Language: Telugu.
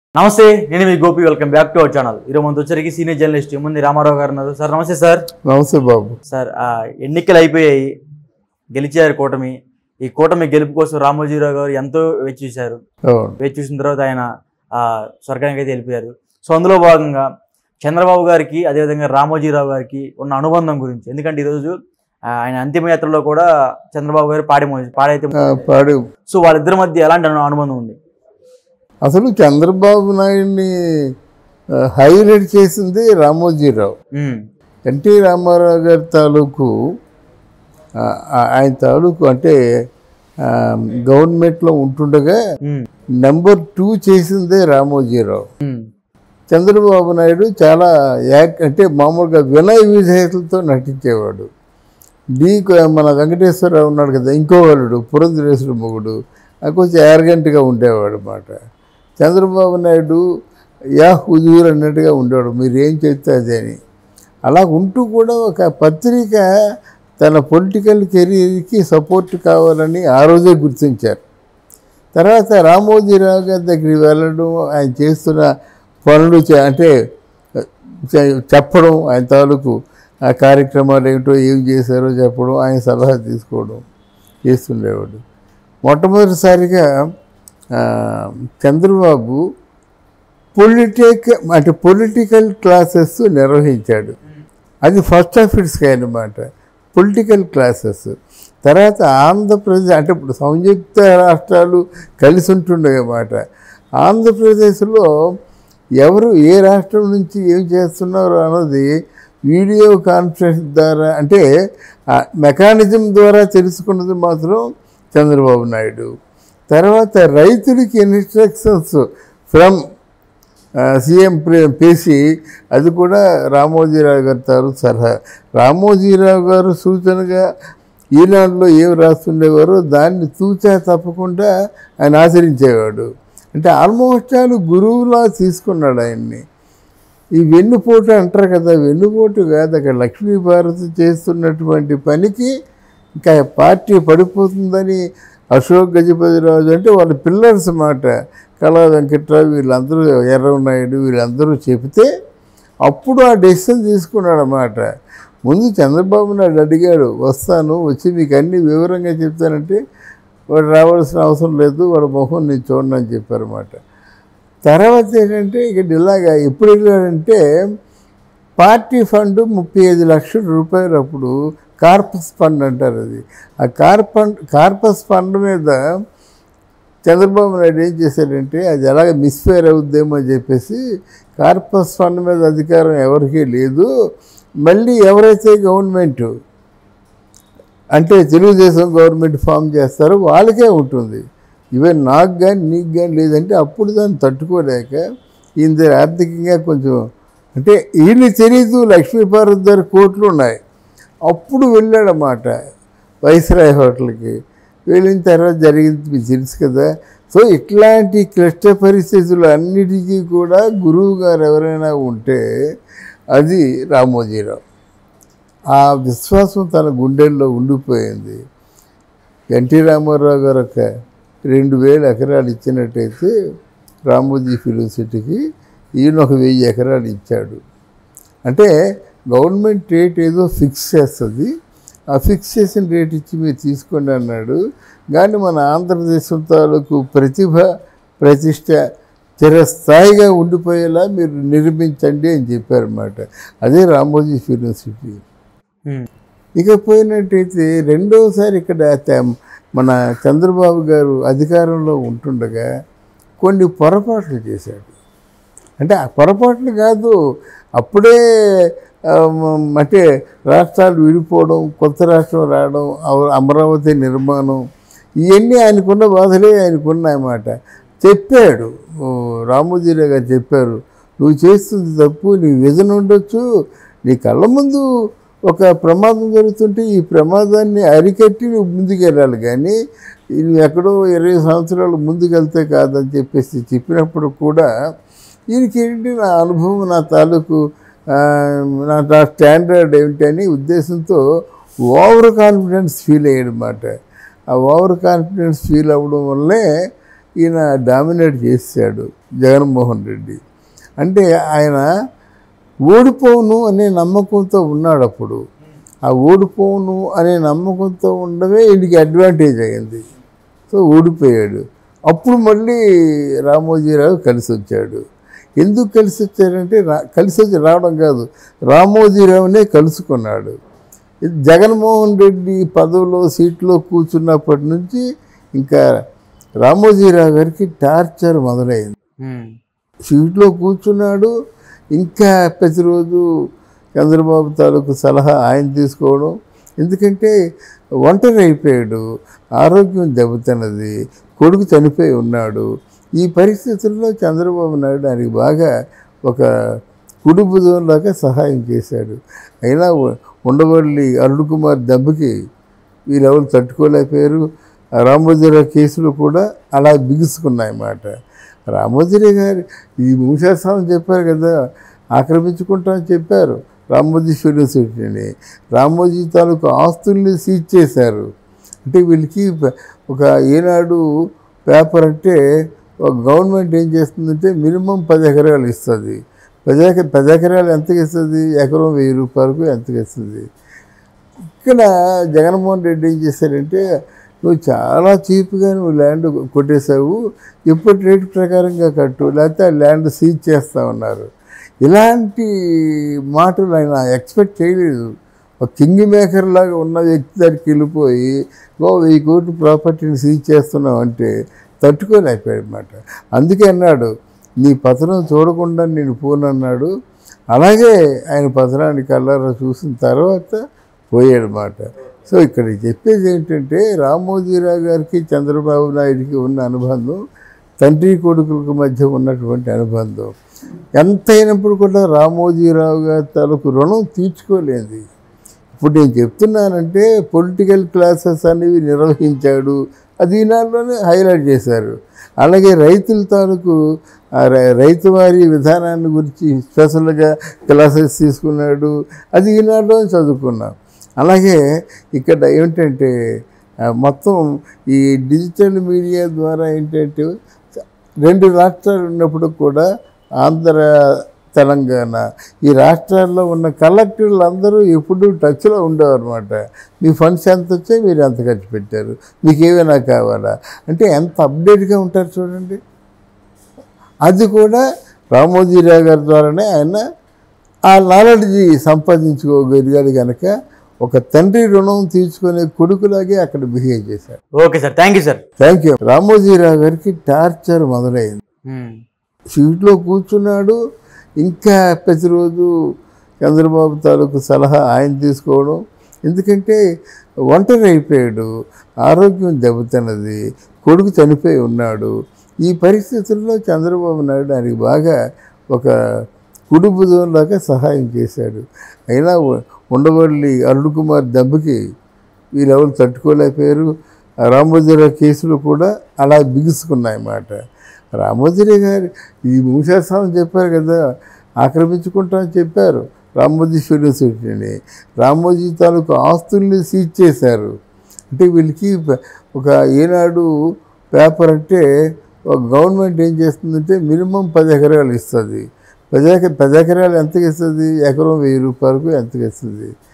నమస్తే నేను మీ Gopi welcome back to our channel ఈరోజు మనతో వచ్చరికి సీనియర్ జర్నలిస్ట్ ముందు రామారావు గారు ఉన్నారు సార్ నమస్తే సార్ నమస్తే బాబు సార్ ఆ, ఎన్నికలు అయిపోయాయి గెలిచారు కూటమి ఈ కూటమి గెలుపు కోసం రామోజీరావు గారు ఎంతో వేచి చూశారు అవును వేచి చూసిన తర్వాత ఆయన ఆ, స్వర్గానికి అయితే వెళ్ళిపోయారు సో అందులో భాగంగా చంద్రబాబు గారికి అదేవిధంగా రామోజీరావు గారికి ఉన్న అనుబంధం గురించి ఎందుకంటే ఈరోజు ఆ, ఆయన అంతిమయాత్రలో కూడా చంద్రబాబు గారు పాడి మో- పాడైతే ఆ, పాడు సో వాళ్ళిద్దరి మధ్య ఎలాంటి అను- అనుబంధం ఉంది అసలు చంద్రబాబు నాయుడిని ఆ, హైలైట్ చేసింది రామోజీరావు ఉమ్, ఎన్టీ రామారావు గారి తాలూకు ఆ, ఆ- ఆయన తాలూకు అంటే ఆ, గవర్నమెంట్లో ఉంటుండగా ఉమ్, నెంబర్ టూ చేసిందే రామోజీరావు ఉమ్, చంద్రబాబు నాయుడు చాలా యాక్ అంటే మామూలుగా వినయ విధేయతలతో నటించేవాడు నీకు మన వెంకటేశ్వరరావు ఉన్నాడు కదా ఇంకో వాడు పురంధరేశ్వర మొగుడు అది కొంచెం యారగెంట్గా ఉండేవాడు అన్నమాట చంద్రబాబు నాయుడు యా హుజూర్ అన్నట్టుగా ఉండేవాడు మీరు ఏం చేస్తే అదే అని అలా ఉంటూ కూడా ఒక పత్రిక తన పొలిటికల్ కెరీర్కి సపోర్ట్ కావాలని ఆ రోజే గుర్తించారు తర్వాత రామోజీరావు గారి దగ్గరికి వెళ్ళడం ఆయన చేస్తున్న పనులు చే- అంటే చె- చెప్పడం ఆయన తాలూకు ఆ కార్యక్రమాలు ఏమిటో ఏం చేశారో చెప్పడం ఆయన సలహా తీసుకోవడం చేస్తుండేవాడు మొట్టమొదటిసారిగా ఆ, చంద్రబాబు పొలిటిక్ అంటే పొలిటికల్ క్లాసెస్ నిర్వహించాడు అది ఫస్ట్ ఆఫ్ ఇట్స్ కైండ్ అనమాట పొలిటికల్ క్లాసెస్ తర్వాత ఆంధ్రప్రదేశ్ అంటే ఇప్పుడు సంయుక్త రాష్ట్రాలు కలిసి ఉంటుండే అన్నమాట ఆంధ్రప్రదేశ్లో ఎవరు ఏ రాష్ట్రం నుంచి ఏం చేస్తున్నారు అన్నది వీడియో కాన్ఫరెన్స్ ద్వారా అంటే ఆ మెకానిజం ద్వారా తెలుసుకున్నది మాత్రం చంద్రబాబు నాయుడు తర్వాత రైతులకి ఇన్స్ట్రక్షన్స్ ఫ్రమ్ సీఎం పేసి అది కూడా రామోజీరావు గారి తారు సలహా రామోజీరావు గారు సూచనగా ఈనాడులో ఏం రాస్తుండేవారో దాన్ని తూచా తప్పకుండా ఆయన ఆచరించేవాడు అంటే ఆల్మోస్ట్ ఆల్ గురువులా తీసుకున్నాడు ఆయన్ని ఈ వెన్నుపోటు అంటారు కదా వెన్నుపోటు కాదు అక్కడ లక్ష్మీ భారతి చేస్తున్నటువంటి పనికి ఇంకా పార్టీ పడిపోతుందని అశోక్ గజపతిరాజు అంటే వాళ్ళ పిల్లర్స్ మాట కళా వెంకట్రావు వీళ్ళందరూ ఎర్రనాయుడు వీళ్ళందరూ చెబితే అప్పుడు ఆ డెసిషన్ తీసుకున్నాడు అన్నమాట ముందు చంద్రబాబు నాయుడు అడిగాడు వస్తాను వచ్చి మీకు అన్ని వివరంగా చెప్తానంటే వాడు రావాల్సిన అవసరం లేదు వాడు మొహం నేను చూడను అని చెప్పారన్నమాట తర్వాత ఏంటంటే ఇక్కడ ఇలాగా ఎప్పుడు వెళ్ళాడంటే పార్టీ ఫండ్ ముప్పై ఐదు లక్షల రూపాయలు అప్పుడు కార్పస్ ఫండ్ అంటారు అది ఆ కార్పన్ కార్పస్ ఫండ్ మీద చంద్రబాబు నాయుడు ఏం చేశాడంటే అది ఎలాగ మిస్ఫేర్ అవుద్దేమో అని చెప్పేసి కార్పస్ ఫండ్ మీద అధికారం ఎవరికీ లేదు మళ్ళీ ఎవరైతే గవర్నమెంట్ అంటే తెలుగుదేశం గవర్నమెంట్ ఫామ్ చేస్తారో వాళ్ళకే ఉంటుంది ఈవెన్ నాకు కానీ నీకు కానీ లేదంటే అప్పుడు దాన్ని తట్టుకోలేక ఈయన దగ్గర ఆర్థికంగా కొంచెం అంటే ఈయన తెలీదు లక్ష్మీపార్వతి దగ్గర కోట్లు ఉన్నాయి అప్పుడు వెళ్ళాడన్నమాట వైస్రాయ్ హోటల్కి వెళ్ళిన తర్వాత జరిగింది మీకు తెలుసు కదా సో ఇట్లాంటి క్లిష్ట పరిస్థితులు అన్నిటికీ కూడా గురువు గారు ఎవరైనా ఉంటే అది రామోజీరావు ఆ విశ్వాసం తన గుండెల్లో ఉండిపోయింది ఎన్టీ రామారావు గారు ఒక రెండు వేల ఎకరాలు ఇచ్చినట్టయితే రామోజీ ఫిలిం సిటీకి ఈయన ఒక వెయ్యి ఎకరాలు ఇచ్చాడు అంటే గవర్నమెంట్ రేట్ ఏదో ఫిక్స్ చేస్తుంది ఆ ఫిక్స్ చేసిన రేట్ ఇచ్చి మీరు తీసుకోండి అన్నాడు కానీ మన ఆంధ్రదేశం తాలూకు ప్రతిభ ప్రతిష్ట చిరస్థాయిగా ఉండిపోయేలా మీరు నిర్మించండి అని చెప్పారన్నమాట అదే రామోజీ ఫిలిం సిటీ ఉమ్, ఇక పోయినట్టయితే రెండోసారి ఇక్కడ త- మన చంద్రబాబు గారు అధికారంలో ఉంటుండగా కొన్ని పొరపాట్లు చేశాడు అంటే ఆ పొరపాట్లు కాదు అప్పుడే ఆ, మ- అంటే రాష్ట్రాలు విడిపోవడం కొత్త రాష్ట్రం రావడం అవ- అమరావతి నిర్మాణం ఇవన్నీ ఆయనకున్న బాధలే ఆయనకున్నాయన్నమాట చెప్పాడు ఓ, రామోజీరావు గారు చెప్పారు నువ్వు చేస్తుంది తప్పు నీ విజన్ ఉండొచ్చు నీ కళ్ళ ముందు ఒక ప్రమాదం జరుగుతుంటే ఈ ప్రమాదాన్ని అరికట్టి నువ్వు ముందుకెళ్ళాలి కానీ ఇది ఎక్కడో ఇరవై సంవత్సరాలు ముందుకెళ్తే కాదని చెప్పేసి చెప్పినప్పుడు కూడా ఈయనకి ఏంటి నా అనుభవం నా తాలూకు ఆ, నా నా స్టాండర్డ్ ఏమిటని ఉద్దేశంతో ఓవర్ కాన్ఫిడెన్స్ ఫీల్ అయ్యాడనమాట ఆ ఓవర్ కాన్ఫిడెన్స్ ఫీల్ అవ్వడం వల్లే ఈయన డామినేట్ చేశాడు జగన్మోహన్ రెడ్డి అంటే ఆయన ఓడిపోను అనే నమ్మకంతో ఉన్నాడు అప్పుడు ఆ ఓడిపోను అనే నమ్మకంతో ఉండమే వీడికి అడ్వాంటేజ్ అయింది సో ఓడిపోయాడు అప్పుడు మళ్ళీ రామోజీరావు కలిసి వచ్చాడు ఎందుకు కలిసి వచ్చాడంటే రా కలిసి వచ్చి రావడం కాదు రామోజీరావునే కలుసుకున్నాడు ఇది జగన్మోహన్ రెడ్డి పదవిలో సీట్లో కూర్చున్నప్పటి నుంచి ఇంకా రామోజీరావు గారికి టార్చర్ మొదలైంది ఉమ్, సీట్లో కూర్చున్నాడు ఇంకా ప్రతిరోజు చంద్రబాబు తాలూకు సలహా ఆయన తీసుకోవడం ఎందుకంటే ఒంటరి అయిపోయాడు ఆరోగ్యం దెబ్బతిన్నది కొడుకు చనిపోయి ఉన్నాడు ఈ పరిస్థితుల్లో చంద్రబాబు నాయుడు ఆయనకి బాగా ఒక కుటుంబంలాగా సహాయం చేశాడు అయినా ఉ- ఉండవల్లి అరుణ్ కుమార్ దెబ్బకి వీళ్ళెవరు తట్టుకోలేకపోయారు ఆ రామోజీరావు కేసులు కూడా అలా బిగుసుకున్నాయన్నమాట రామోజీరావు గారు ఈ మూశాస్వామి చెప్పారు కదా ఆక్రమించుకుంటామని చెప్పారు రామోజీ యూనివర్సిటీని రామోజీ తాలూకు ఆస్తుల్ని సీజ్ చేశారు అంటే వీళ్ళకి ప- ఒక ఈనాడు పేపర్ అంటే ఒక గవర్నమెంట్ ఏం చేస్తుందంటే మినిమం పది ఎకరాలు ఇస్తుంది పది ఎక పది ఎకరాలు ఎంతకి ఇస్తుంది ఎకరం వెయ్యి రూపాయలకు ఎంతకి ఇస్తుంది ఇక్కడ జగన్మోహన్ రెడ్డి ఏం చేశారంటే నువ్వు చాలా చీప్గా నువ్వు ల్యాండ్ కొట్టేశావు ఇప్పటి రేటు ప్రకారంగా కట్టు లేకపోతే ఆ ల్యాండ్ సీజ్ చేస్తా ఉన్నారు ఇలాంటి మాటలు ఆయన ఎక్స్పెక్ట్ చేయలేదు ఒక కింగ్ మేకర్ లాగా ఉన్న వ్యక్తి దగ్గరికి వెళ్ళిపోయి ఓ వెయ్యి కోట్ల ప్రాపర్టీని సీజ్ చేస్తున్నావు అంటే తట్టుకోలేకపోయాడు అనమాట అందుకే అన్నాడు నీ పతనం చూడకుండా నేను పోనన్నాడు అలాగే ఆయన పతనాన్ని కళ్ళారా చూసిన తర్వాత పోయాడు మాట సో ఇక్కడ చెప్పేది ఏంటంటే రామోజీరావు గారికి చంద్రబాబు నాయుడికి ఉన్న అనుబంధం తండ్రి కొడుకులకు మధ్య ఉన్నటువంటి అనుబంధం ఎంత అయినప్పుడు కూడా రామోజీరావు గారి తాలూకు రుణం తీర్చుకోలేదు ఇప్పుడు నేను చెప్తున్నానంటే పొలిటికల్ క్లాసెస్ అనేవి నిర్వహించాడు అది ఈనాడులోనే హైలైట్ చేశారు అలాగే రైతుల తాలూకు ఆ రై- రైతు వారి విధానాన్ని గురించి స్పెషల్గా క్లాసెస్ తీసుకున్నాడు అది ఈనాడులో చదువుకున్నాం అలాగే ఇక్కడ ఏమిటంటే ఆ, మొత్తం ఈ డిజిటల్ మీడియా ద్వారా ఏంటంటే రెండు రాష్ట్రాలు ఉన్నప్పుడు కూడా ఆంధ్ర తెలంగాణ ఈ రాష్ట్రాల్లో ఉన్న కలెక్టర్లు అందరూ ఎప్పుడూ టచ్లో ఉండేవారు అనమాట మీ ఫండ్స్ ఎంత వచ్చాయి మీరు ఎంత ఖర్చు పెట్టారు మీకు ఏమైనా కావాలా అంటే ఎంత అప్డేట్గా ఉంటారు చూడండి అది కూడా రామోజీరావు గారి ద్వారానే ఆయన ఆ నాలెడ్జ్ సంపాదించుకోగలిగాడు కనుక ఒక తండ్రి రుణం తీర్చుకునే కొడుకులాగే అక్కడ బిహేవ్ చేశాడు okay sir thank you sir thank you Ramoji Rao గారికి టార్చర్ మొదలైంది ఉమ్, సీట్లో కూర్చున్నాడు ఇంకా ప్రతిరోజు చంద్రబాబు తాలూకు సలహా ఆయన తీసుకోవడం ఎందుకంటే ఒంటరి అయిపోయాడు ఆరోగ్యం దెబ్బతిన్నది కొడుకు చనిపోయి ఉన్నాడు ఈ పరిస్థితుల్లో చంద్రబాబు నాయుడు ఆయనకి బాగా ఒక కుటుంబంలాగా సహాయం చేశాడు అయినా ఉ- ఉండవల్లి అరుణ్ కుమార్ దెబ్బకి వీళ్ళెవరు తట్టుకోలేకపోయారు ఆ రామోజీరావు కేసులు కూడా అలా బిగుసుకున్నాయన్నమాట రామోజీరావు గారు ఈ మూశాస్వామి చెప్పారు కదా ఆక్రమించుకుంటామని చెప్పారు రామోజీ యూనివర్సిటీని రామోజీ తాలూకు ఆస్తుల్ని సీజ్ చేశారు అంటే వీళ్ళకి ప- ఒక ఈనాడు పేపర్ అంటే ఒక గవర్నమెంట్ ఏం చేస్తుందంటే మినిమం పది ఎకరాలు ఇస్తుంది పది ఎక పది ఎకరాలు ఎంతకి ఇస్తుంది ఎకరం వెయ్యి రూపాయలకు ఎంతకి ఇస్తుంది